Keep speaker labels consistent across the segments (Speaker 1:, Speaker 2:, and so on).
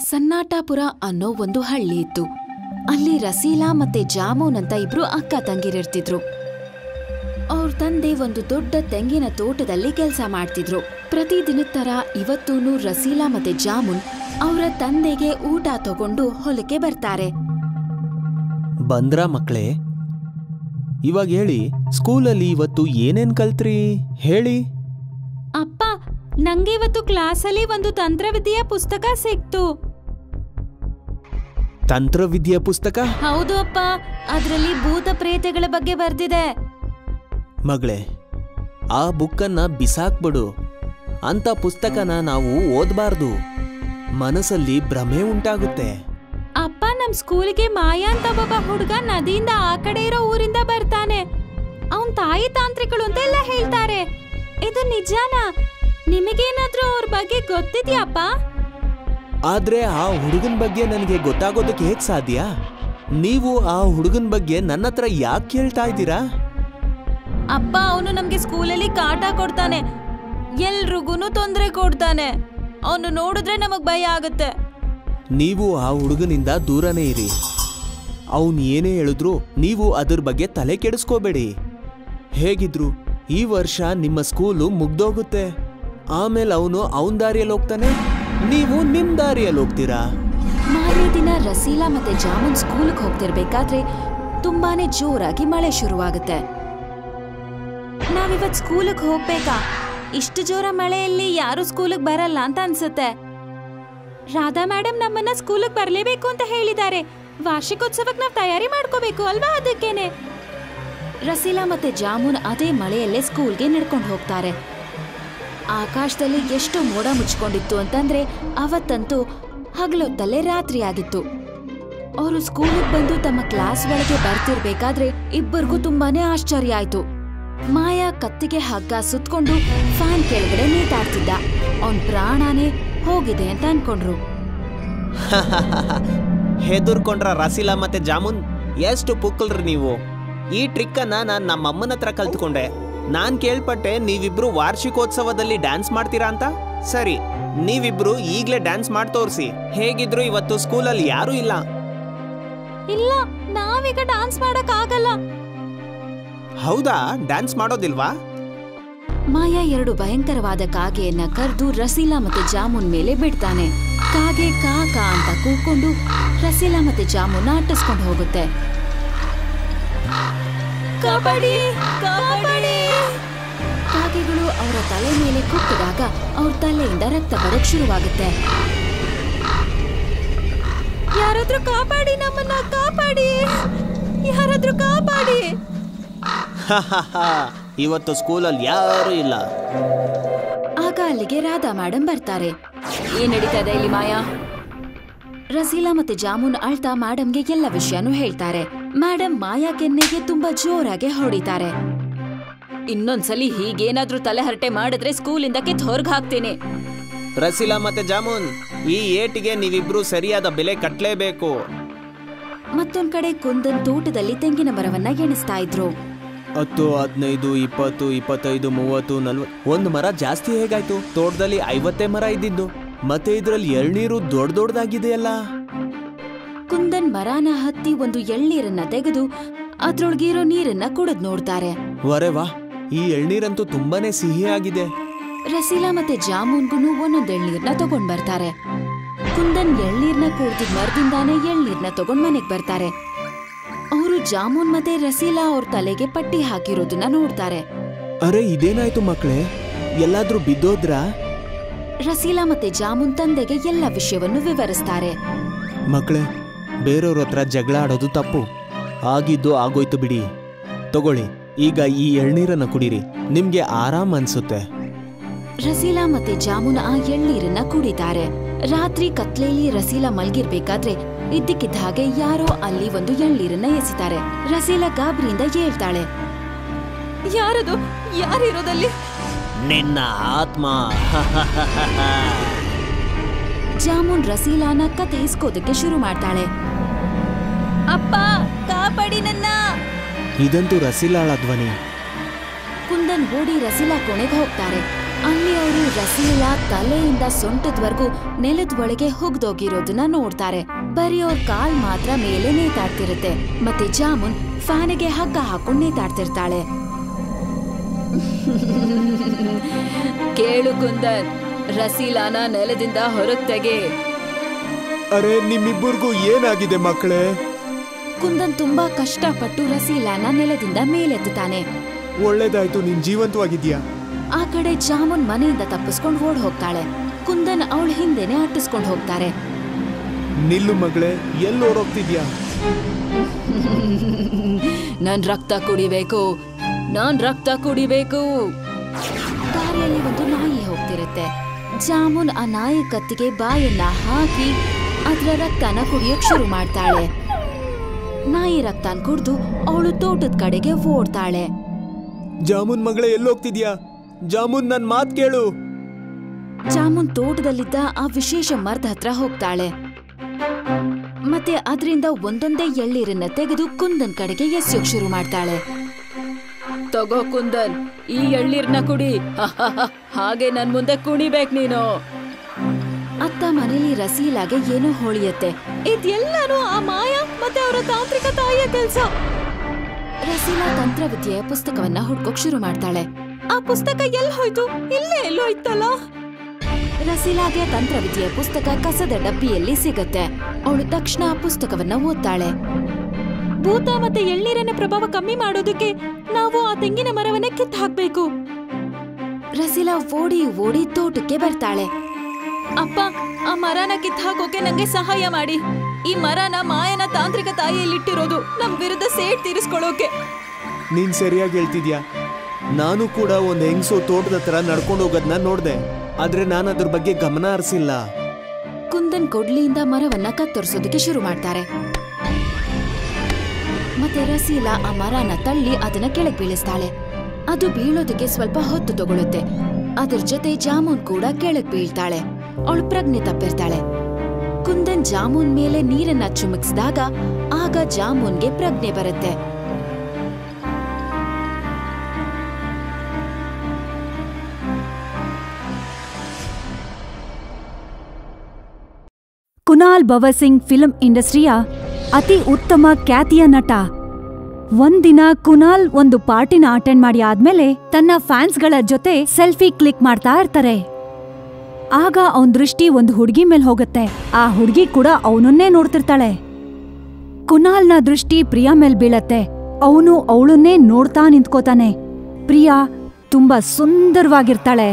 Speaker 1: ಸನ್ನಾಟಾಪುರ ಅನ್ನೋ ಒಂದು ಹಳ್ಳಿ ಇತ್ತು ಅಲ್ಲಿ ರಸೀಲಾ ಮತ್ತೆ ಜಾಮೂನ್ ಅಂತ ಇಬ್ರು ಅಕ್ಕ ತಂಗಿರಿರ್ತಿದ್ರು ಅವ್ರ ತಂದೆ ಒಂದು ದೊಡ್ಡ ತೆಂಗಿನ ತೋಟದಲ್ಲಿ ಕೆಲಸ ಮಾಡ್ತಿದ್ರು ಪ್ರತಿದಿನದ ತರ ಇವತ್ತೂನು ರಸೀಲಾ ಮತ್ತೆ ಜಾಮೂನ್ ಅವರ ತಂದೆಗೆ ಊಟ ತಗೊಂಡು ಹೊಲಕ್ಕೆ ಬರ್ತಾರೆ
Speaker 2: ಬಂದ್ರಾ ಮಕ್ಳೇ ಇವಾಗ ಹೇಳಿ ಸ್ಕೂಲಲ್ಲಿ ಇವತ್ತು ಏನೇನ್ ಕಲ್ತ್ರಿ ಹೇಳಿ
Speaker 3: ಅಪ್ಪ ನಂಗೆ ಇವತ್ತು ಕ್ಲಾಸಲ್ಲಿ ಒಂದು ತಂತ್ರವಿದ್ಯೆಯ ಪುಸ್ತಕ ಸಿಕ್ತು
Speaker 2: ತಂತ್ರವಿದ್ಯೆ ಪುಸ್ತಕ
Speaker 3: ಹೌದು ಅಪ್ಪ ಅದರಲ್ಲಿ ಭೂತ ಪ್ರೇತಗಳ ಬಗ್ಗೆ ಬರ್ದಿದೆ
Speaker 2: ಮಗಳೇ ಆ ಬುಕ್ಕನ್ನ ಬಿಸಾಕ್ಬಿಡು ಅಂತ ಪುಸ್ತಕನ ನಾವು ಓದ್ಬಾರ್ದು ಮನಸ್ಸಲ್ಲಿ ಭ್ರಮೆ ಉಂಟಾಗುತ್ತೆ
Speaker 3: ಅಪ್ಪ ನಮ್ ಸ್ಕೂಲ್ಗೆ ಮಾಯಾ ಅಂತ ಒಬ್ಬ ಹುಡುಗ ನದಿಯಿಂದ ಆ ಕಡೆ ಇರೋ ಊರಿಂದ ಬರ್ತಾನೆ ಅವನ್ ತಾಯಿ ತಾಂತ್ರಿಕಳು ಅಂತ ಎಲ್ಲ ಹೇಳ್ತಾರೆ ಇದು ನಿಜಾನಾ ನಿಮಗೇನಾದ್ರೂ ಅವ್ರ ಬಗ್ಗೆ ಗೊತ್ತಿದ್ಯಾಪ್ಪ
Speaker 2: ಆದ್ರೆ ಆ ಹುಡುಗನ ಬಗ್ಗೆ ನನಗೆ ಗೊತ್ತಾಗೋದಕ್ಕೆ ಹೇಗ್ ಸಾಧ್ಯ ನೀವು ಆ ಹುಡುಗನ ಬಗ್ಗೆ ನನ್ನ ಹತ್ರ ಯಾಕೆ ಕೇಳ್ತಾ ಇದ್ದೀರಾ
Speaker 3: ಅಪ್ಪ ಅವನು ನಮ್ಗೆ ಸ್ಕೂಲಲ್ಲಿ ಕಾಟ ಕೊಡ್ತಾನೆ ಎಲ್ರಿಗೂನು ತೊಂದರೆ ಕೊಡ್ತಾನೆ ಅವನು ನೋಡಿದ್ರೆ ನಮಗ್ ಭಯ ಆಗುತ್ತೆ
Speaker 2: ನೀವು ಆ ಹುಡುಗನಿಂದ ದೂರನೇ ಇರಿ ಅವನ್ ಏನೇ ಹೇಳಿದ್ರು ನೀವು ಅದ್ರ ಬಗ್ಗೆ ತಲೆ ಕೆಡಿಸ್ಕೋಬೇಡಿ ಹೇಗಿದ್ರು ಈ ವರ್ಷ ನಿಮ್ಮ ಸ್ಕೂಲು ಮುಗ್ದೋಗುತ್ತೆ ಆಮೇಲೆ ಅವನು ಅವನ್ ದಾರಿಯಲ್ಲಿ ಹೋಗ್ತಾನೆ ನೀವು ನಿಮ್ ದಾರಿಯಲ್ಲಿ ಹೋಗ್ತೀರಾ
Speaker 1: ಮಾರನೇ ದಿನ ರಸೀಲಾ ಮತ್ತೆ ಜಾಮೂನ್ ಸ್ಕೂಲ್ಗೆ ಹೋಗ್ತಿರ್ಬೇಕಾದ್ರೆ ತುಂಬಾನೇ ಜೋರಾಗಿ ಮಳೆ ಶುರುವಾಗುತ್ತೆ
Speaker 3: ನಾವಿವತ್ ಸ್ಕೂಲಿಗೆ ಹೋಗ್ಬೇಕಾ ಇಷ್ಟು ಜೋರ ಮಳೆಯಲ್ಲಿ ಯಾರು ಸ್ಕೂಲಿಗೆ ಬರಲ್ಲ ಅಂತ ಅನ್ಸುತ್ತೆ ರಾಧಾ ಮೇಡಮ್ ನಮ್ಮನ್ನ ಸ್ಕೂಲಿಗೆ ಬರ್ಲೇಬೇಕು ಅಂತ ಹೇಳಿದ್ದಾರೆ ವಾರ್ಷಿಕೋತ್ಸವಕ್ಕೆ ನಾವು ತಯಾರಿ ಮಾಡ್ಕೋಬೇಕು ಅಲ್ವಾ ಅದಕ್ಕೇನೆ
Speaker 1: ರಸೀಲಾ ಮತ್ತೆ ಜಾಮೂನ್ ಅದೇ ಮಳೆಯಲ್ಲೇ ಸ್ಕೂಲ್ಗೆ ನಡ್ಕೊಂಡು ಹೋಗ್ತಾರೆ ಆಕಾಶದಲ್ಲಿ ಎಷ್ಟು ಮೋಡ ಮುಚ್ಕೊಂಡಿತ್ತು ಅಂತಂದ್ರೆ ಅವತ್ತಂತೂ ಹಗಲೊತ್ತಲ್ಲೇ ರಾತ್ರಿ ಆಗಿತ್ತು ಅವರು ಸ್ಕೂಲಿಗೆ ಬಂದು ತಮ್ಮ ಕ್ಲಾಸ್ ಒಳಗೆ ಬರ್ತಿರ್ಬೇಕಾದ್ರೆ ಇಬ್ಬರಿಗೂ ತುಂಬಾನೇ ಆಶ್ಚರ್ಯ ಆಯ್ತು ಮಾಯಾ ಕತ್ತಿಗೆ ಹಗ್ಗ ಸುತ್ಕೊಂಡು ಫ್ಯಾನ್ ಕೆಳಗಡೆ ನೇತಾಡ್ತಿದ್ದ ಅವನ್ ಪ್ರಾಣನೇ ಹೋಗಿದೆ ಅಂತ ಅನ್ಕೊಂಡ್ರು
Speaker 2: ಹೆದರ್ಕೊಂಡ್ರ ರಸೀಲಾ ಮತ್ತೆ ಜಾಮೂನ್ ಎಷ್ಟು ಪುಕ್ಕಲ್ರಿ ನೀವು ಈ ಟ್ರಿಕ್ ಅನ್ನ ನಾನ್ ನಮ್ಮ ಅಮ್ಮನ ಹತ್ರ ಕಲ್ತ್ಕೊಂಡೆ ನಾನ್ ಕೇಳ್ಪಟ್ಟೆ ನೀವಿಬ್ರು ವಾರ್ಷಿಕೋತ್ಸವದಲ್ಲಿ ಡ್ಯಾನ್ಸ್ ಮಾಡ್ತೀರಾ ಅಂತ ಸರಿ ನೀವಿಬ್ರು ಈಗ್ಲೇ ಡ್ಯಾನ್ಸ್ ಮಾಡಿ ತೋರಿಸಿ ಹೇಗಿದ್ರು ಇವತ್ತು ಸ್ಕೂಲಲ್ಲಿ ಯಾರೂ ಇಲ್ಲ
Speaker 3: ಇಲ್ಲ ನಾವೀಗ ಡಾನ್ಸ್ ಮಾಡಕ್ ಆಗಲ್ಲ
Speaker 2: ಹೌದಾ ಡ್ಯಾನ್ಸ್ ಮಾಡೋದಿಲ್ವಾ
Speaker 1: ಮಾಯಾ ಎರಡು ಭಯಂಕರವಾದ ಕಾಗೆಯನ್ನ ಕರೆದು ರಸೀಲಾ ಮತ್ತೆ ಜಾಮೂನ್ ಮೇಲೆ ಬಿಡ್ತಾನೆ ಕಾಗೆ ಕಾ ಕಾ ಅಂತ ಕೂಕೊಂಡು ರಸೀಲಾ ಮತ್ತೆ ಜಾಮೂನ್ ಅಟ್ಟಿಸ್ಕೊಂಡು ಹೋಗುತ್ತೆ
Speaker 3: ಕಬಡ್ಡಿ ಕಬಡ್ಡಿ
Speaker 1: ಕಾಗೆಗಳು ಅವರ ತಲೆ ಮೇಲೆ ಕುಕ್ಕಿದಾಗ ಅವ್ರ ತಲೆಯಿಂದ ರಕ್ತ ಬರಕ್ ಶುರುವಾಗುತ್ತೆ
Speaker 3: ಯಾರಾದ್ರೂ ಕಾಪಾಡಿ ನಮ್ಮನ್ನ ಕಾಪಾಡಿ ಯಾರಾದ್ರೂ ಕಾಪಾಡಿ
Speaker 2: ಇವತ್ತು ಸ್ಕೂಲಲ್ಲಿ ಯಾರೂ ಇಲ್ಲ
Speaker 1: ಆಗ ಅಲ್ಲಿಗೆ ರಾಧಾ ಮೇಡಮ್ ಬರ್ತಾರೆ ಏನ್ ನಡೀತಾ ಇದೆ ಇಲ್ಲಿ ಮಾಯಾ ರಸೀಲಾ ಮತ್ತೆ ಜಾಮೂನ್ ಅಳ್ತಾ ಮೇಡಮ್ಗೆ ಎಲ್ಲ ವಿಷಯನೂ ಹೇಳ್ತಾರೆ ಮೇಡಮ್ ಮಾಯಾ ಕೆನ್ನೆಗೆ ತುಂಬಾ ಜೋರಾಗಿ ಹೊಡಿತಾರೆ ಇನ್ನೊಂದ್ಸಲಿ ಹೀಗೇನಾದ್ರೂ ತಲೆ ಹರಟೆ ಮಾಡಿದ್ರೆ ಸ್ಕೂಲಿಂದ ಕಿತ್ ಹೊರ್ಗ್ ಹಾಕ್ತೀನಿ
Speaker 2: ರಸೀಲಾ ಮತ್ತೆ ಜಾಮೂನ್ ಈ ಏಟಿಗೆ ನೀವಿಬ್ರು ಸರಿಯಾದ ಬೆಲೆ ಕಟ್ಲೇಬೇಕು
Speaker 1: ಮತ್ತೊಂದ್ ಕಡೆ ಕುಂದನ್ ತೋಟದಲ್ಲಿ ತೆಂಗಿನ ಮರವನ್ನ ಎಣಿಸ್ತಾ ಇದ್ರು
Speaker 2: ಹತ್ತು ಹದಿನೈದು ಇಪ್ಪತ್ತು ಇಪ್ಪತ್ತೈದು ಮೂವತ್ತು ನಲ್ವತ್ತು ಒಂದು ಮರ ಜಾಸ್ತಿ ಹೇಗಾಯ್ತು ತೋಟದಲ್ಲಿ ಐವತ್ತೇ ಮರ ಇದ್ದಿದ್ದು ಮತ್ತೆ ಇದ್ರಲ್ಲಿ ಎಳ್ನೀರು ದೊಡ್ಡ ದೊಡ್ಡದಾಗಿದೆಯಲ್ಲ
Speaker 1: ಕುಂದನ್ ಮರಾನ ಹತ್ತಿ ಒಂದು ಎಳ್ನೀರನ್ನ ತೆಗೆದು ಅದ್ರೊಳಗಿರೋ ನೀರನ್ನ ಕುಡಿದ್ ನೋಡ್ತಾರೆ
Speaker 2: ವರೆ ವಾ ಈ ಎಳ್ನೀರಂತೂ ತುಂಬಾನೇ ಸಿಹಿಯಾಗಿದೆ
Speaker 1: ರಸೀಲಾ ಮತ್ತೆ ಜಾಮೂನ್ಗುನು ಒಂದೊಂದ್ ಎಳ್ನೀರ್ನ ತಗೊಂಡ್ ಬರ್ತಾರೆ ಕುಂದನ್ ಎಳ್ನೀರ್ನ ಕುಡ್ದಿದ್ ಮರದಿಂದಾನೇ ಎಳ್ನೀರ್ನ ತಗೊಂಡ್ ಮನೆಗ್ ಬರ್ತಾರೆ ಅವರು ಜಾಮೂನ್ ಮತ್ತೆ ರಸೀಲಾ ಅವ್ರ ತಲೆಗೆ ಪಟ್ಟಿ ಹಾಕಿರೋದನ್ನ ನೋಡ್ತಾರೆ
Speaker 2: ಅರೆ ಇದೇನಾಯ್ತು ಮಕ್ಳೇ ಎಲ್ಲಾದ್ರೂ ಬಿದ್ದೋದ್ರಾ
Speaker 1: ರಸೀಲಾ ಮತ್ತೆ ಜಾಮೂನ್ ತಂದೆಗೆ ಎಲ್ಲ ವಿಷಯವನ್ನು ವಿವರಿಸ್ತಾರೆ
Speaker 2: ಮಕ್ಳೇ ಬೇರೆಯವ್ರ ಹತ್ರ ಜಗಳ ಆಡೋದು ತಪ್ಪು ಆಗಿದ್ದು ಆಗೋಯ್ತು ಬಿಡಿ ತಗೊಳ್ಳಿ ಈಗ ಈ ಎಳ್ನೀರನ್ನ ಕುಡೀರಿ ನಿಮ್ಗೆ ಆರಾಮ್ ಅನ್ಸುತ್ತೆ
Speaker 1: ರಸೀಲಾ ಮತ್ತೆ ಜಾಮೂನ್ ಆ ಎಳ್ನೀರನ್ನ ಕುಡಿತಾರೆ ರಾತ್ರಿ ಕತ್ಲೇಲಿ ರಸೀಲಾ ಮಲ್ಗಿರ್ಬೇಕಾದ್ರೆ ಇದ್ದಕ್ಕಿದ್ದ ಹಾಗೆ ಯಾರೋ ಅಲ್ಲಿ ಒಂದು ಎಳ್ನೀರನ್ನ ಎಸಿತಾರೆ ರಸೀಲಾ ಗಾಬರಿಯಿಂದ ಹೇಳ್ತಾಳೆ
Speaker 3: ಯಾರದು ಯಾರಿರೋದಲ್ಲಿ
Speaker 2: ನಿನ್ನ ಆತ್ಮ
Speaker 1: ಜಾಮೂನ್ ರಸೀಲಾನ ಕತೆ ಇಸ್ಕೋದಕ್ಕೆ ಶುರು ಮಾಡ್ತಾಳೆ
Speaker 3: ಅಪ್ಪ ಕಾಪಾಡಿ ನನ್ನ
Speaker 2: ಇದಂತೂ ರಸೀಲಾಳ ಧ್ವನಿ
Speaker 1: ಕುಂದನ್ ಓಡಿ ರಸೀಲಾ ಕೋಣೆಗೆ ಹೋಗ್ತಾರೆ ಅಲ್ಲಿ ಅವರು ರಸೀಲಾ ತಲೆಯಿಂದ ಸೊಂಟದವರೆಗೂ ನೆಲದ ಒಳಗೆ ಹುಗ್ದೋಗಿರೋದನ್ನ ನೋಡ್ತಾರೆ ಬರೀ ಅವ್ರ ಕಾಲ್ ಮಾತ್ರ ಮೇಲೆ ನೇತಾಡ್ತಿರುತ್ತೆ ಮತ್ತೆ ಜಾಮೂನ್ ಫ್ಯಾನಿಗೆ ಹಗ್ಗ ಹಾಕೊಂಡು ನೇತಾಡ್ತಿರ್ತಾಳೆ ಕೇಳು ಕುಂದನ್ ರಸೀಲಾನ ನೆಲದಿಂದ ಹೊರಗ್ ತೆಗೆ
Speaker 2: ಅರೆ ನಿಮ್ಮಿಬ್ಬರಿಗೂ ಏನಾಗಿದೆ ಮಕ್ಕಳೇ
Speaker 1: ಕುಂದನ್ ತುಂಬಾ ಕಷ್ಟಪಟ್ಟು ರಸೀಲಾನ ನೆಲದಿಂದ ಮೇಲೆತ್ತುತ್ತಾನೆ
Speaker 2: ಒಳ್ಳೇದಾಯ್ತು ನೀನ್ ಜೀವಂತವಾಗಿದ್ಯಾ
Speaker 1: ಆ ಕಡೆ ಜಾಮೂನ್ ಮನೆಯಿಂದ ತಪ್ಪಿಸ್ಕೊಂಡು ಓಡ್ ಹೋಗ್ತಾಳೆ ಕುಂದನ್ ಅವಳ ಹಿಂದೆನೆ ಅಟ್ಟಿಸ್ಕೊಂಡು ಹೋಗ್ತಾರೆ
Speaker 2: ನಿಲ್ಲು ಮಗಳೇ ಎಲ್ಲಿ ಓಡೋಗ್ತಿದ್ಯಾ
Speaker 1: ನನ್ ರಕ್ತ ಕುಡಿಬೇಕು ನಾನ್ ರಕ್ತ ಕುಡಿಬೇಕು ದಾರಿಯಲ್ಲಿ ಒಂದು ನಾಯಿ ಹೋಗ್ತಿರುತ್ತೆ ಜಾಮೂನ್ ಆ ನಾಯಿ ಕತ್ತಿಗೆ ಬಾಯನ್ನ ಹಾಕಿ ಅದ್ರ ರಕ್ತನ ಕುಡಿಯೋಕ್ ಶುರು ಮಾಡ್ತಾಳೆ ನಾಯಿ ರಕ್ತನ್ ಕುಡ್ದು ಅವಳು ತೋಟದ ಕಡೆಗೆ ಓಡ್ತಾಳೆ
Speaker 2: ಜಾಮೂನ್ ಮಗಳೇ ಎಲ್ಲಿ ಹೋಗ್ತಿದ್ಯಾ ಜಾಮೂನ್ ನನ್ ಮಾತ್ ಕೇಳು
Speaker 1: ಜಾಮೂನ್ ತೋಟದಲ್ಲಿದ್ದ ಆ ವಿಶೇಷ ಮರದ ಹತ್ರ ಹೋಗ್ತಾಳೆ ಮತ್ತೆ ಅದರಿಂದ ಒಂದೊಂದೇ ಎಳ್ಳೀರನ್ನ ತೆಗೆದು ಕುಂದನ್ ಕಡೆಗೆ ಎಸೆಯೋಕ್ ಶುರು ಮಾಡ್ತಾಳೆ ತಗೋ ಕುಂದನ್ ಈ ಎಳ್ಳೀರ್ನ ಕುಡಿ ಹಾಗೆ ನನ್ ಮುಂದೆ ಕುಣಿಬೇಕ್ ನೀನು ಅತ್ತ ಮನೇಲಿ ರಸೀಲಾಗೆ ಏನೋ ಹೊಳಿಯತ್ತೆ ಇದೆಲ್ಲನೂ ಆ ಮಾಯ ಮತ್ತೆ ಅವರ ತಾಂತ್ರಿಕ ತಾಯಿಯ ಕೆಲ್ಸ ರಸೀಲಾ ತಂತ್ರವಿದ್ಯೆಯ ಪುಸ್ತಕವನ್ನ ಹುಡ್ಕೋಕ್ ಶುರು ಮಾಡ್ತಾಳೆ ಆ ಪುಸ್ತಕ ಎಲ್ಲಿ ಹೋಯ್ತು ಇಲ್ಲೇ ಎಲ್ಲೋ ಇತ್ತಲ್ಲ ರಸೀಲಾಗೆ ತಂತ್ರವಿದ್ಯೆಯ ಪುಸ್ತಕ ಕಸದ ಡಬ್ಬಿಯಲ್ಲಿ ಸಿಗತ್ತೆ ಅವಳು ತಕ್ಷಣ ಆ ಪುಸ್ತಕವನ್ನ ಓದ್ತಾಳೆ ಭೂತ ಮತ್ತೆ ಎಳ್ನೀರಿನ ಪ್ರಭಾವ ಕಮ್ಮಿ ಮಾಡೋದಕ್ಕೆ ನಾವು ಆ ತೆಂಗಿನ ಮರವನ್ನ ಕಿತ್ತು ಹಾಕ್ಬೇಕು ರಸೀಲಾ ಓಡಿ ಓಡಿ ತೋಟಕ್ಕೆ ಬರ್ತಾಳೆ ಅಪ್ಪ ಆ ಮರನ ಕಿತ್ತು ಹಾಕೋಕೆ ನಂಗೆ ಸಹಾಯ ಮಾಡಿ ಈ ಮರನ ಮಾಯನ ತಾಂತ್ರಿಕ ತಾಯಿಯಲ್ಲಿಟ್ಟಿರೋದು ನಮ್ ವಿರುದ್ಧ ಸೇಡ್ ತೀರಿಸ್ಕೊಳ್ಳೋಕೆ
Speaker 2: ನೀನ್ ಸರಿಯಾಗಿ ಹೇಳ್ತಿದ್ಯಾ ನಾನು ಕೂಡ ಒಂದ್ ಹೆಂಗ್ಸು ತೋಟದ ಹತ್ರ ನಡ್ಕೊಂಡು ಹೋಗೋದನ್ನ ನೋಡ್ದೆ ಆದ್ರೆ ನಾನು ಅದ್ರ ಬಗ್ಗೆ ಗಮನ ಹರಿಸಿಲ್ಲ
Speaker 1: ಕುಂದನ್ ಕೊಡ್ಲಿಯಿಂದ ಮರವನ್ನ ಕತ್ತರಿಸೋದಕ್ಕೆ ಶುರು ಮಾಡ್ತಾರೆ ಮತ್ತೆ ರಸೀಲಾ ಆ ಮರನ ತಳ್ಳಿ ಅದನ್ನ ಕೆಳಗ್ ಬೀಳಿಸ್ತಾಳೆ ಅದು ಬೀಳೋದಕ್ಕೆ ಸ್ವಲ್ಪ ಹೊತ್ತು ತಗೊಳುತ್ತೆ ಅದ್ರ ಜೊತೆ ಜಾಮೂನ್ ಕೂಡ ಕೆಳಗ್ ಬೀಳ್ತಾಳೆ ಅವಳು ಪ್ರಜ್ಞೆ ತಪ್ಪಿರ್ತಾಳೆ ಕುಂದನ್ ಜಾಮೂನ್ ಮೇಲೆ ನೀರನ್ನ ಚುಮುಕ್ಸಿದಾಗ ಆಗ ಜಾಮೂನ್ಗೆ ಪ್ರಜ್ಞೆ ಬರುತ್ತೆ
Speaker 4: ಕುನಾಲ್ ಭವರ್ ಸಿಂಗ್ ಫಿಲ್ಮ್ ಇಂಡಸ್ಟ್ರಿಯ ಅತಿ ಉತ್ತಮ ಖ್ಯಾತಿಯ ನಟ ಒಂದಿನ ಕುನಾಲ್ ಒಂದು ಪಾರ್ಟಿನ ಅಟೆಂಡ್ ಮಾಡಿ ಆದ್ಮೇಲೆ ತನ್ನ ಫ್ಯಾನ್ಸ್ಗಳ ಜೊತೆ ಸೆಲ್ಫಿ ಕ್ಲಿಕ್ ಮಾಡ್ತಾ ಇರ್ತಾರೆ ಆಗ ಅವನ್ ದೃಷ್ಟಿ ಒಂದು ಹುಡುಗಿ ಮೇಲ್ ಹೋಗುತ್ತೆ ಆ ಹುಡುಗಿ ಕೂಡ ಅವನನ್ನೇ ನೋಡ್ತಿರ್ತಾಳೆ ಕುನಾಲ್ನ ದೃಷ್ಟಿ ಪ್ರಿಯಾ ಮೇಲ್ ಬೀಳತ್ತೆ ಅವನು ಅವಳನ್ನೇ ನೋಡ್ತಾ ನಿಂತ್ಕೋತಾನೆ ಪ್ರಿಯಾ ತುಂಬಾ ಸುಂದರವಾಗಿರ್ತಾಳೆ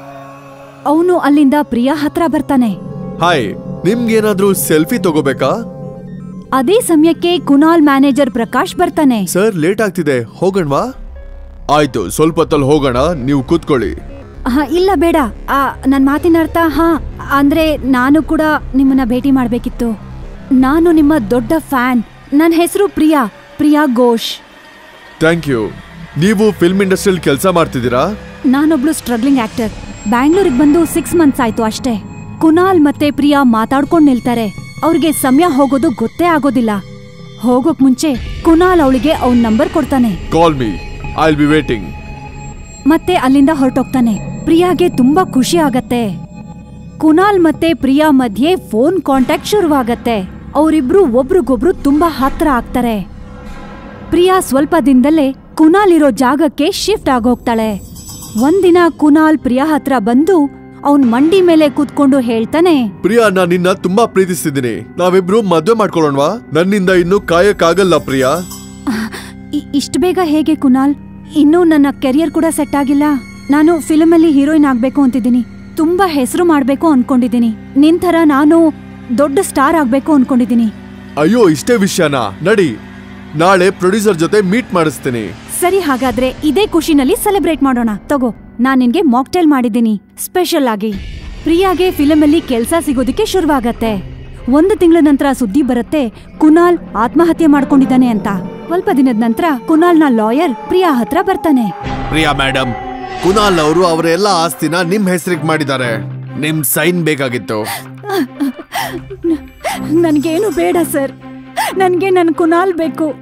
Speaker 4: ಅವನು ಅಲ್ಲಿಂದ ಪ್ರಿಯಾ ಹತ್ರ ಬರ್ತಾನೆ
Speaker 5: ಹಾಯ್ ನಿಮ್ಗೇನಾದ್ರೂ ಸೆಲ್ಫಿ ತಗೋಬೇಕಾ
Speaker 4: ಅದೇ ಸಮಯಕ್ಕೆ ಕುನಾಲ್ ಮ್ಯಾನೇಜರ್ ಪ್ರಕಾಶ್ ಬರ್ತಾನೆ
Speaker 5: ಸರ್ ಲೇಟ್ ಆಗ್ತಿದೆ ಹೋಗಣ್ವಾ ಆಯ್ತು ಸ್ವಲ್ಪ ಹೊತ್ತಲ್ಲಿ ಹೋಗೋಣ ನೀವು ಕೂತ್ಕೊಳ್ಳಿ
Speaker 4: ಹಾ ಇಲ್ಲ ಬೇಡ ಆ, ನನ್ ಮಾತಿನ ಅರ್ಥ ಹಾ ಅಂದ್ರೆ ನಾನು ಕೂಡ ನಿಮ್ಮನ್ನ ಭೇಟಿ ಮಾಡ್ಬೇಕಿತ್ತು ನಾನು ನಿಮ್ಮ ದೊಡ್ಡ ಫ್ಯಾನ್ ನನ್ನ ಹೆಸರು ಪ್ರಿಯಾ ಪ್ರಿಯಾ ಘೋಷ್
Speaker 5: ಥ್ಯಾಂಕ್ ಯು ನೀವು ಫಿಲ್ಮ್ ಇಂಡಸ್ಟ್ರಿಯಲ್ಲಿ ಕೆಲಸ ಮಾಡ್ತಿದ್ದೀರಾ
Speaker 4: ನಾನೊಬ್ಳು ಸ್ಟ್ರಗ್ಲಿಂಗ್ ಆಕ್ಟರ್ ಬ್ಯಾಂಗ್ಳೂರಿಗೆ ಬಂದು ಸಿಕ್ಸ್ ಮಂತ್ಸ್ ಆಯ್ತು ಅಷ್ಟೇ ಕುನಾಲ್ ಮತ್ತೆ ಪ್ರಿಯಾ ಮಾತಾಡ್ಕೊಂಡ್ ನಿಲ್ತಾರೆ ಅವ್ರಿಗೆ ಸಮಯ ಹೋಗೋದು ಗೊತ್ತೇ ಆಗೋದಿಲ್ಲ ಹೋಗೋಕ್ ಮುಂಚೆ ಕುನಾಲ್ ಅವಳಿಗೆ ಅವನ್ ನಂಬರ್ ಕೊಡ್ತಾನೆ
Speaker 5: call me I be waiting
Speaker 4: ಮತ್ತೆ ಅಲ್ಲಿಂದ ಹೊರಟೋಗ್ತಾನೆ ಪ್ರಿಯಾಗೆ ತುಂಬಾ ಖುಷಿ ಆಗತ್ತೆ ಕುನಾಲ್ ಮತ್ತೆ ಪ್ರಿಯಾ ಮಧ್ಯೆ ಫೋನ್ ಕಾಂಟ್ಯಾಕ್ಟ್ ಶುರುವಾಗತ್ತೆ ಅವರಿಬ್ರು ಒಬ್ರಿಗೊಬ್ರು ತುಂಬಾ ಹತ್ರ ಆಗ್ತಾರೆ ಪ್ರಿಯಾ ಸ್ವಲ್ಪ ದಿನದಲ್ಲೇ ಕುನಾಲ್ ಇರೋ ಜಾಗಕ್ಕೆ ಶಿಫ್ಟ್ ಆಗೋಗ್ತಾಳೆ ಒಂದಿನ ಕುನಾಲ್ ಪ್ರಿಯಾ ಹತ್ರ ಬಂದು ಅವನ್ ಮಂಡಿ ಮೇಲೆ ಕೂತ್ಕೊಂಡು ಹೇಳ್ತಾನೆ
Speaker 5: ಪ್ರಿಯಾ ನಾನು ನಿನ್ನ ತುಂಬಾ ಪ್ರೀತಿಸ್ತಿದ್ದೀನಿ ನಾವಿಬ್ರು ಮದ್ವೆ ಮಾಡ್ಕೊಳ್ಳೋಣವಾ ನನ್ನಿಂದ ಇನ್ನು ಕಾಯಕ್ಕಾಗಲ್ಲ ಪ್ರಿಯಾ
Speaker 4: ಇ- ಇಷ್ಟ್ ಬೇಗ ಹೇಗೆ ಕುನಾಲ್ ಇನ್ನೂ ನನ್ನ ಕೆರಿಯರ್ ಕೂಡ ಸೆಟ್ ಆಗಿಲ್ಲ ನಾನು ಫಿಲ್ಮ್ ಅಲ್ಲಿ ಹೀರೋಯಿನ್ ಆಗ್ಬೇಕು ಅಂತಿದ್ದೀನಿ ತುಂಬಾ ಹೆಸರು ಮಾಡ್ಬೇಕು ಅನ್ಕೊಂಡಿದ್ದೀನಿ ನಿನ್ ಥರ ನಾನು ದೊಡ್ಡ ಸ್ಟಾರ್ ಆಗ್ಬೇಕು ಅನ್ಕೊಂಡಿದ್ದೀನಿ
Speaker 5: ಅಯ್ಯೋ ಇಷ್ಟೇ ವಿಷಯನಾ ನಡಿ ನಾಳೆ ಪ್ರೊಡ್ಯೂಸರ್ ಜೊತೆ ಮೀಟ್ ಮಾಡಿಸ್ತೀನಿ
Speaker 4: ಸರಿ ಹಾಗಾದ್ರೆ ಇದೇ ಖುಷಿನಲ್ಲಿ ಸೆಲೆಬ್ರೇಟ್ ಮಾಡೋಣ ತಗೋ ನಾನ್ ನಿನ್ಗೆ ಮಾಕ್ಟೇಲ್ ಮಾಡಿದ್ದೀನಿ ಸ್ಪೆಷಲ್ ಆಗಿ ಪ್ರಿಯಾಗೆ ಫಿಲಮ್ ಅಲ್ಲಿ ಕೆಲ್ಸ ಸಿಗೋದಕ್ಕೆ ಶುರುವಾಗತ್ತೆ ಒಂದು ತಿಂಗಳ ನಂತರ ಸುದ್ದಿ ಬರುತ್ತೆ ಕುನಾಲ್ ಆತ್ಮಹತ್ಯೆ ಮಾಡ್ಕೊಂಡಿದ್ದಾನೆ ಅಂತ ಸ್ವಲ್ಪ ದಿನದ ನಂತರ ಕುನಾಲ್ನ ಲಾಯರ್ ಪ್ರಿಯಾ ಹತ್ರ ಬರ್ತಾನೆ
Speaker 5: ಪ್ರಿಯಾ ಮೇಡಮ್ ಕುನಾಲ್ ಅವರು ಅವರ ಎಲ್ಲ ಆಸ್ತಿನ ನಿಮ್ ಹೆಸರಿಗೆ ಮಾಡಿದ್ದಾರೆ ನಿಮ್ ಸೈನ್ ಬೇಕಾಗಿತ್ತು
Speaker 4: ನನ್ಗೇನು ಬೇಡ ಸರ್ ನನ್ಗೆ ನನ್ ಕುನಾಲ್ ಬೇಕು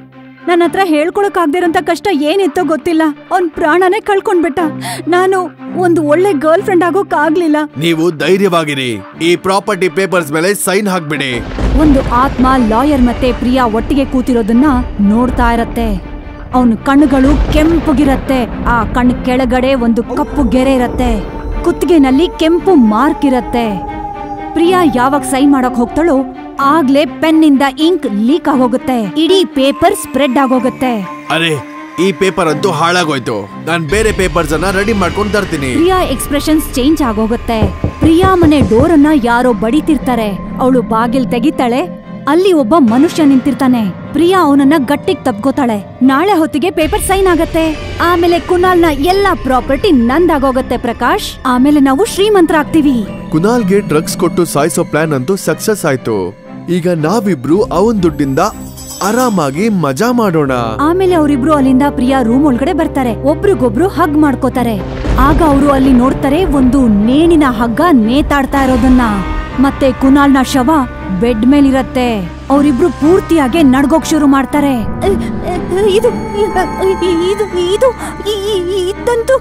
Speaker 4: ನನ್ನ ಹತ್ರ ಹೇಳ್ಕೊಳಕ್ಕಾಗ್ದಿರೋಂಥ ಕಷ್ಟ ಏನಿತ್ತೋ ಗೊತ್ತಿಲ್ಲ ಅವ್ನ್ ಪ್ರಾಣನೇ ಕಳ್ಕೊಂಡ್ಬಿಟ್ಟ ನಾನು ಒಂದು ಒಳ್ಳೆ ಗರ್ಲ್ ಫ್ರೆಂಡ್ ಆಗೋಕ್ಕಾಗ್ಲಿಲ್ಲ
Speaker 5: ನೀವು ಧೈರ್ಯವಾಗಿರಿ ಈ ಪ್ರಾಪರ್ಟಿ ಪೇಪರ್ಸ್ ಮೇಲೆ ಸೈನ್ ಹಾಕ್ಬಿಡಿ
Speaker 4: ಒಂದು ಆತ್ಮ ಲಾಯರ್ ಮತ್ತೆ ಪ್ರಿಯಾ ಒಟ್ಟಿಗೆ ಕೂತಿರೋದನ್ನ ನೋಡ್ತಾ ಇರತ್ತೆ ಅವನ ಕಣ್ಣುಗಳು ಕೆಂಪುಗಿರತ್ತೆ ಆ ಕಣ್ಣು ಕೆಳಗಡೆ ಒಂದು ಕಪ್ಪು ಗೆರೆ ಇರತ್ತೆ ಕುತ್ತಿಗೆನಲ್ಲಿ ಕೆಂಪು ಮಾರ್ಕ್ ಇರತ್ತೆ ಪ್ರಿಯಾ ಯಾವಾಗ ಸೈನ್ ಮಾಡಕ್ ಹೋಗ್ತಾಳೋ ಆಗ್ಲೇ ಪೆನ್ನಿಂದ ಇಂಕ್ ಲೀಕ್ ಆಗೋಗುತ್ತೆ ಇಡೀ ಪೇಪರ್ ಸ್ಪ್ರೆಡ್ ಆಗೋಗುತ್ತೆ
Speaker 5: ಅರೆ ಈ ಪೇಪರ್ ಅಂತೂ ಹಾಳಾಗೋಯ್ತು ನಾನ್ ಬೇರೆ ಪೇಪರ್ಸ್ ಅನ್ನ ರೆಡಿ ಮಾಡ್ಕೊಂಡು ತರ್ತೀನಿ
Speaker 4: ಪ್ರಿಯಾ ಎಕ್ಸ್ಪ್ರೆಷನ್ಸ್ ಚೇಂಜ್ ಆಗೋಗುತ್ತೆ ಪ್ರಿಯಾ ಮನೆ ಡೋರ್ ಅನ್ನ ಯಾರೋ ಬಡಿತಿರ್ತಾರೆ ಅವಳು ಬಾಗಿಲ್ ತೆಗಿತಾಳೆ ಅಲ್ಲಿ ಒಬ್ಬ ಮನುಷ್ಯ ನಿಂತಿರ್ತಾನೆ ಪ್ರಿಯಾ ಅವನನ್ನ ಗಟ್ಟಿಗ್ ತಪ್ಕೋತಾಳೆ ನಾಳೆ ಹೊತ್ತಿಗೆ ಪೇಪರ್ ಸೈನ್ ಆಗತ್ತೆ ಆಮೇಲೆ ಕುನಾಲ್ನ ಎಲ್ಲಾ ಪ್ರಾಪರ್ಟಿ ನಂದಾಗೋಗತ್ತೆ ಪ್ರಕಾಶ್ ಆಮೇಲೆ ನಾವು ಶ್ರೀಮಂತರಾಗ್ತೀವಿ
Speaker 5: ಕುನಾಲ್ಗೆ ಡ್ರಗ್ಸ್ ಕೊಟ್ಟು ಸಾಯಿಸೋ ಪ್ಲಾನ್ ಅಂತೂ ಸಕ್ಸಸ್ ಆಯ್ತು ಈಗ ನಾವಿಬ್ರು ಅವನ್ ದುಡ್ಡಿಂದ ಆರಾಮಾಗಿ ಮಜಾ ಮಾಡೋಣ
Speaker 4: ಆಮೇಲೆ ಅವರಿಬ್ರು ಅಲ್ಲಿಂದ ಪ್ರಿಯಾ ರೂಮ್ ಒಳಗಡೆ ಬರ್ತಾರೆ ಒಬ್ರಿಗೊಬ್ರು ಹಗ್ ಮಾಡ್ಕೋತಾರೆ ಆಗ ಅವರು ಅಲ್ಲಿ ನೋಡ್ತಾರೆ ಒಂದು ನೇಣಿನ ಹಗ್ಗ ನೇತಾಡ್ತಾ ಇರೋದನ್ನ ಮತ್ತೆ ಕುನಾಲ್ನ ಶವ ಬೆಡ್ ಮೇಲಿರತ್ತೆ ಅವರಿಬ್ರು ಪೂರ್ತಿಯಾಗಿ ನಡ್ಗೋಕ್ ಶುರು ಮಾಡ್ತಾರೆ ಅ, ಅ, ಇದು ಇದು ಇದು ಇದಂತೂ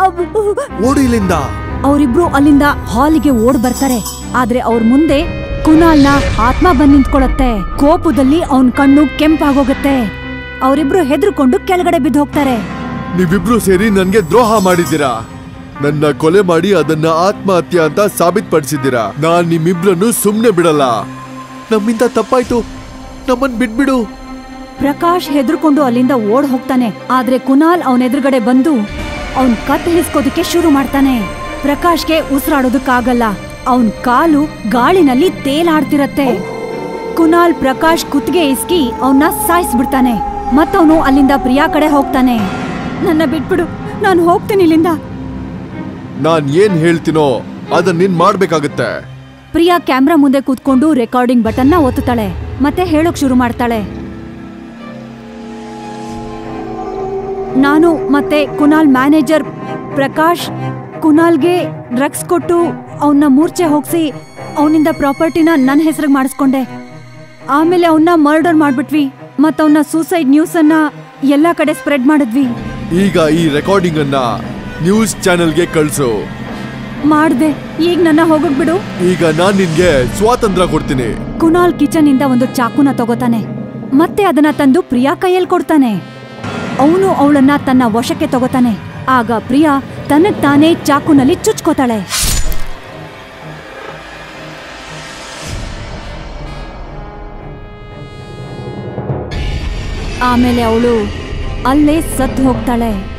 Speaker 5: ಓಡು ಇಲ್ಲಿಂದ
Speaker 4: ಅವರಿಬ್ರು ಅಲ್ಲಿಂದ ಹಾಲಿಗೆ ಓಡ್ ಬರ್ತಾರೆ ಆದ್ರೆ ಅವ್ರ ಮುಂದೆ ಕುನಾಲ್ನ ಆತ್ಮ ಬಂದ್ ನಿಂತ್ಕೊಳತ್ತೆ ಕೋಪದಲ್ಲಿ ಅವನ್ ಕಣ್ಣು ಕೆಂಪಾಗೋಗತ್ತೆ ಅವರಿಬ್ರು ಹೆದರ್ಕೊಂಡು ಕೆಳಗಡೆ ಬಿದ್ದು ಹೋಗ್ತಾರೆ
Speaker 5: ನೀವಿಬ್ರು ಸೇರಿ ನನ್ಗೆ ದ್ರೋಹ ಮಾಡಿದ್ದೀರಾ ನನ್ನ ಕೊಲೆ ಮಾಡಿ ಅದನ್ನ ಆತ್ಮಹತ್ಯೆ ಅಂತ ಸಾಬೀತ್ಪಡಿಸಿದ್ದೀರಾ ನಾನ್ ನಿಮ್ಮಿಬ್ರನ್ನು ಸುಮ್ನೆ ಬಿಡಲ್ಲ ನಮ್ಮಿಂದ ತಪ್ಪಾಯ್ತು ನಮ್ಮನ್ ಬಿಟ್ಬಿಡು
Speaker 4: ಪ್ರಕಾಶ್ ಹೆದರ್ಕೊಂಡು ಅಲ್ಲಿಂದ ಓಡ್ ಹೋಗ್ತಾನೆ ಆದ್ರೆ ಕುನಾಲ್ ಅವನ ಎದುರುಗಡೆ ಬಂದು ಅವನ್ ಕತ್ ಹಿಸ್ಕೋದಕ್ಕೆ ಶುರು ಮಾಡ್ತಾನೆ ಪ್ರಕಾಶ್ಗೆ ಉಸಿರಾಡೋದಕ್ಕಾಗಲ್ಲ ಅವನ್ ಕಾಲು ಗಾಳಿನಲ್ಲಿ ತೇಲಾಡ್ತಿರತ್ತೆ ಕುನಾಲ್ ಪ್ರಕಾಶ್ ಕುತ್ತಿಗೆ ಇಸ್ಕಿ ಅವನ್ನ ಸಾಯಿಸ್ಬಿಡ್ತಾನೆ ಮತ್ತವನು ಅಲ್ಲಿಂದ ಪ್ರಿಯಾ ಕಡೆ ಹೋಗ್ತಾನೆ ನನ್ನ ಬಿಟ್ಬಿಡು ನಾನು ಹೋಗ್ತೀನಿ ಇಲ್ಲಿಂದ
Speaker 5: ನಾನ್ ಏನ್ ಹೇಳ್ತೀನೋ ಅದನ್ನ ನೀನ್ ಮಾಡ್ಬೇಕಾಗತ್ತೆ
Speaker 4: ಪ್ರಿಯಾ ಕ್ಯಾಮ್ರಾ ಮುಂದೆ ಕೂತ್ಕೊಂಡು ರೆಕಾರ್ಡಿಂಗ್ ಬಟನ್ನ ಒತ್ತುತ್ತಾಳೆ ಮತ್ತೆ ಹೇಳೋಕ್ ಶುರು ಮಾಡ್ತಾಳೆ ನಾನು ಮತ್ತೆ ಕುನಾಲ್ ಮ್ಯಾನೇಜರ್ ಪ್ರಕಾಶ್ ಕುನಾಲ್ಗೆ ಡ್ರಗ್ಸ್ ಕೊಟ್ಟು ಅವನ್ನ ಮೂರ್ಛೆ ಹೋಗ್ಸಿ ಅವನಿಂದ ಪ್ರಾಪರ್ಟಿನ ನನ್ನ ಹೆಸರಿಗೆ ಮಾಡಿಸ್ಕೊಂಡೆ ಆಮೇಲೆ ಅವನ್ನ ಮರ್ಡರ್ ಮಾಡ್ಬಿಟ್ವಿ ಮತ್ತವನ್ನ ಸೂಸೈಡ್ ನ್ಯೂಸ್ ಅನ್ನ ಎಲ್ಲಾ ಕಡೆ ಸ್ಪ್ರೆಡ್ ಮಾಡಿದ್ವಿ
Speaker 5: ಈಗ ಈ ರೆಕಾರ್ಡಿಂಗ್ ಅನ್ನ ನ್ಯೂಸ್ ಚಾನೆಲ್ಗೆ ಕಳ್ಸು
Speaker 4: ಮಾಡ್ದೆ ಈಗ ನನ್ನ ಹೋಗಕ್ ಬಿಡು
Speaker 5: ಈಗ ನಾನ್ ನಿನ್ಗೆ ಸ್ವಾತಂತ್ರ್ಯ ಕೊಡ್ತೀನಿ
Speaker 4: ಕುನಾಲ್ ಕಿಚನ್ ಇಂದ ಒಂದು ಚಾಕುನ ತಗೋತಾನೆ ಮತ್ತೆ ಅದನ್ನ ತಂದು ಪ್ರಿಯಾ ಕೈಯಲ್ಲಿ ಕೊಡ್ತಾನೆ ಅವನು ಅವಳನ್ನ ತನ್ನ ವಶಕ್ಕೆ ತಗೋತಾನೆ ಆಗ ಪ್ರಿಯಾ ತನಗ್ ತಾನೇ ಚಾಕುನಲ್ಲಿ ಚುಚ್ಕೋತಾಳೆ ಆಮೇಲೆ ಅವಳು ಅಲ್ಲೇ ಸತ್ತು ಹೋಗ್ತಾಳೆ